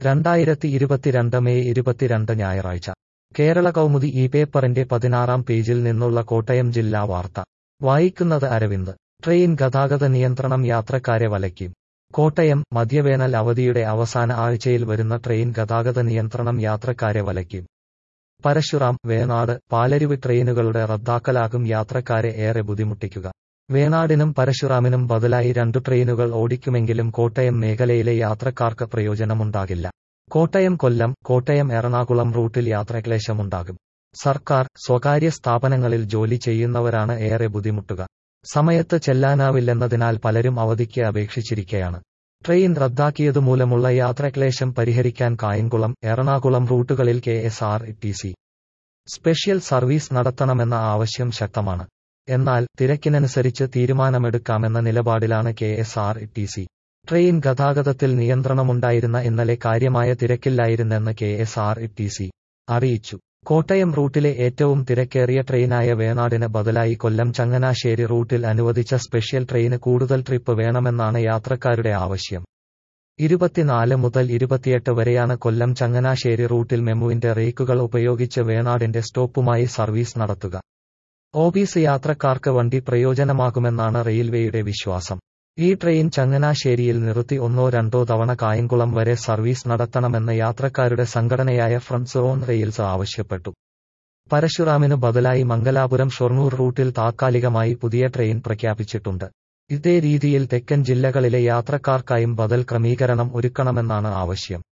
രണ്ടായിരത്തി ഇരുപത്തിരണ്ട് മെയ് ഇരുപത്തിരണ്ട് ഞായറാഴ്ച കേരള കൗമുദി ഈ പേപ്പറിന്റെ പതിനാറാം പേജിൽ നിന്നുള്ള കോട്ടയം ജില്ലാ വാർത്ത വായിക്കുന്നത് അരവിന്ദ് ട്രെയിൻ ഗതാഗത നിയന്ത്രണം യാത്രക്കാരെ വലയ്ക്കും കോട്ടയം മധ്യവേനൽ അവധിയുടെ അവസാന ആഴ്ചയിൽ വരുന്ന ട്രെയിൻ ഗതാഗത നിയന്ത്രണം യാത്രക്കാരെ വലയ്ക്കും പരശുറാം വേണാട് പാലരുവി ട്രെയിനുകളുടെ റദ്ദാക്കലാകും യാത്രക്കാരെ ഏറെ ബുദ്ധിമുട്ടിക്കുക വേണാടിനും പരശുറാമിനും ബദലായി രണ്ടു ട്രെയിനുകൾ ഓടിക്കുമെങ്കിലും കോട്ടയം മേഖലയിലെ യാത്രക്കാർക്ക് പ്രയോജനമുണ്ടാകില്ല കോട്ടയം കൊല്ലം കോട്ടയം എറണാകുളം റൂട്ടിൽ യാത്രക്ലേശമുണ്ടാകും സർക്കാർ സ്വകാര്യ സ്ഥാപനങ്ങളിൽ ജോലി ചെയ്യുന്നവരാണ് ഏറെ ബുദ്ധിമുട്ടുക സമയത്ത് ചെല്ലാനാവില്ലെന്നതിനാൽ പലരും അവധിക്ക് അപേക്ഷിച്ചിരിക്കയാണ് ട്രെയിൻ റദ്ദാക്കിയതുമൂലമുള്ള യാത്രക്ലേശം പരിഹരിക്കാൻ കായംകുളം എറണാകുളം റൂട്ടുകളിൽ K S R T C special service നടത്തണമെന്ന ആവശ്യം ശക്തമാണ് എന്നാൽ തിരക്കിനനുസരിച്ച് തീരുമാനമെടുക്കാമെന്ന നിലപാടിലാണ് K S R T C train ഗതാഗതത്തിൽ നിയന്ത്രണമുണ്ടായിരുന്ന ഇന്നലെ കാര്യമായ തിരക്കില്ലായിരുന്നെന്ന് K S R T C അറിയിച്ചു കോട്ടയം റൂട്ടിലെ ഏറ്റവും തിരക്കേറിയ ട്രെയിനായ വേണാടിന് ബദലായി കൊല്ലം ചങ്ങനാശ്ശേരി റൂട്ടിൽ അനുവദിച്ച സ്പെഷ്യൽ ട്രെയിന് കൂടുതൽ ട്രിപ്പ് വേണമെന്നാണ് യാത്രക്കാരുടെ ആവശ്യം ഇരുപത്തിനാല് മുതൽ ഇരുപത്തിയെട്ട് വരെയാണ് കൊല്ലം ചങ്ങനാശ്ശേരി റൂട്ടിൽ മെമുവിന്റെ റേക്കുകൾ ഉപയോഗിച്ച് വേണാടിന്റെ സ്റ്റോപ്പുമായി സർവീസ് നടത്തുക ഓബിസി യാത്രക്കാർക്ക് വണ്ടി പ്രയോജനമാകുമെന്നാണ് റെയിൽവേയുടെ വിശ്വാസം ഈ ട്രെയിൻ ചങ്ങനാശ്ശേരിയിൽ നിർത്തി ഒന്നോ രണ്ടോ തവണ കായംകുളം വരെ സർവീസ് നടത്തണമെന്ന് യാത്രക്കാരുടെ സംഘടനയായ ഫ്രണ്ട്സ് ഓൺ റെയിൽസ് ആവശ്യപ്പെട്ടു പരശുറാമിനു ബദലായി മംഗലാപുരം ഷൊർണൂർ റൂട്ടിൽ താത്കാലികമായി പുതിയ ട്രെയിൻ പ്രഖ്യാപിച്ചിട്ടുണ്ട് ഇതേ രീതിയിൽ തെക്കൻ ജില്ലകളിലെ യാത്രക്കാർക്കായും ബദൽ ക്രമീകരണം ഒരുക്കണമെന്നാണ് ആവശ്യം